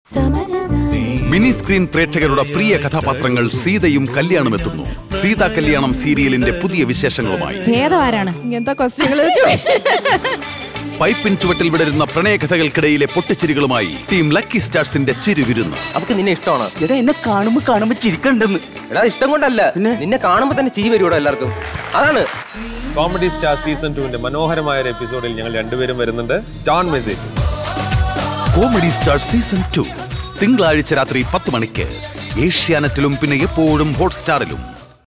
mini screen പ്രേക്ഷകരുടെ പ്രിയ കഥാപാത്രങ്ങൾ സീതയും കല്യാണം എത്തുന്നു സീത കല്യാണം സീരിയലിന്റെ പുതിയ വിശേഷങ്ങളുമായി ഭേദം ആരാണ് ഇങ്ങനത്തെ ക്വസ്റ്റ്യങ്ങൾ പൈപ്പിൻ ചുവട്ടിൽ വിടരുന്ന പ്രണയകഥകൾക്കിടയിലെ പൊട്ടിച്ചിരികളുമായി ടീം ലക്കി സ്റ്റാർസിന്റെ ചിരുവിരുന്ന് അവർക്ക് നിന്നെ ഇഷ്ടമാണ് എടാ എന്നെ കാണുമ്പോ കാണുമ്പോ ചിരിക്കണ്ടെന്ന് എടാ ഇഷ്ടം കൊണ്ടല്ല നിന്നെ കാണുമ്പോ തന്നെ ചിരി വരുവാടോ എല്ലാവർക്കും അതാണ് കോമഡി സ്റ്റാർ സീസൺ ടുവിന്റെ മനോഹരമായ ഒരു എപ്പിസോഡിൽ ഞങ്ങൾ രണ്ടുപേരും വരുന്നുണ്ട് ഡോൺ മെസ്സേജ് കോമഡി സ്റ്റാർ സീസൺ ടു തിങ്കളാഴ്ച രാത്രി പത്ത് മണിക്ക് ഏഷ്യാനെറ്റിലും പിന്നെ എപ്പോഴും ഹോട്ട്സ്റ്റാറിലും